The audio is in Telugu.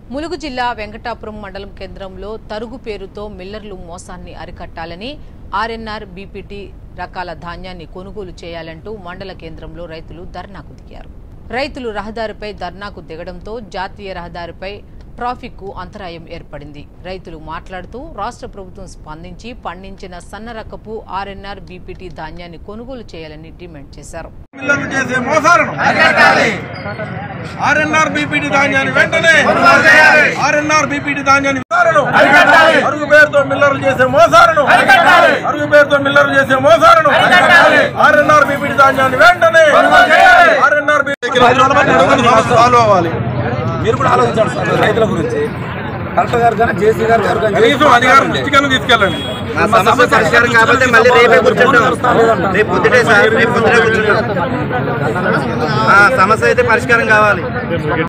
ములుగు జిల్లా వెంకటాపురం మండలం కేంద్రంలో తరుగు పేరుతో మిల్లర్లు మోసాన్ని అరికట్టాలని ఆర్ఎన్ఆర్ బీపీటీ రకాల ధాన్యాన్ని కొనుగోలు చేయాలంటూ మండల కేంద్రంలో రైతులు ధర్నాకు దిగారు రైతులు రహదారిపై ధర్నాకు దిగడంతో జాతీయ రహదారిపై ట్రాఫిక్ కు అంతరాయం ఏర్పడింది రైతులు మాట్లాడుతూ రాష్ట్ర ప్రభుత్వం స్పందించి పండించిన సన్న రకపు ఆర్ఎన్ఆర్ బీపీటీ ధాన్యాన్ని కొనుగోలు చేయాలని డిమాండ్ చేశారు పిల్లలు చేసే మోసాలను ఆర్ఎన్ఆర్ బీపీటీ ధాన్యాన్ని వెంటనే ఆర్ఎన్ఆర్ బీపీటీ ధాన్యాన్ని మోసాలను అరుగు పేరుతో మిల్లర్లు చేసే మోసాలను అరుగు పేరుతో మిల్లర్లు చేసే మోసాలను ఆర్ఎన్ఆర్ బీపీటీ ధాన్యాన్ని వెంటనే ఆర్ఎన్ఆర్ ఫాలో అవ్వాలి మీరు కూడా ఆలోచించాలి సార్ రైతుల గురించి కలెక్టర్ గారు కానీ జేసీ గారు ఎవరు కానీ కనీసం అధికారం దృష్టికన్నా తీసుకెళ్ళండి ఆ సమస్య పరిష్కారం కాకపోతే మళ్ళీ రేపే కూర్చుంటాం రేపు పొద్దుటే సార్ రేపు పొద్దుటే కూర్చుంటాం ఆ సమస్య అయితే పరిష్కారం కావాలి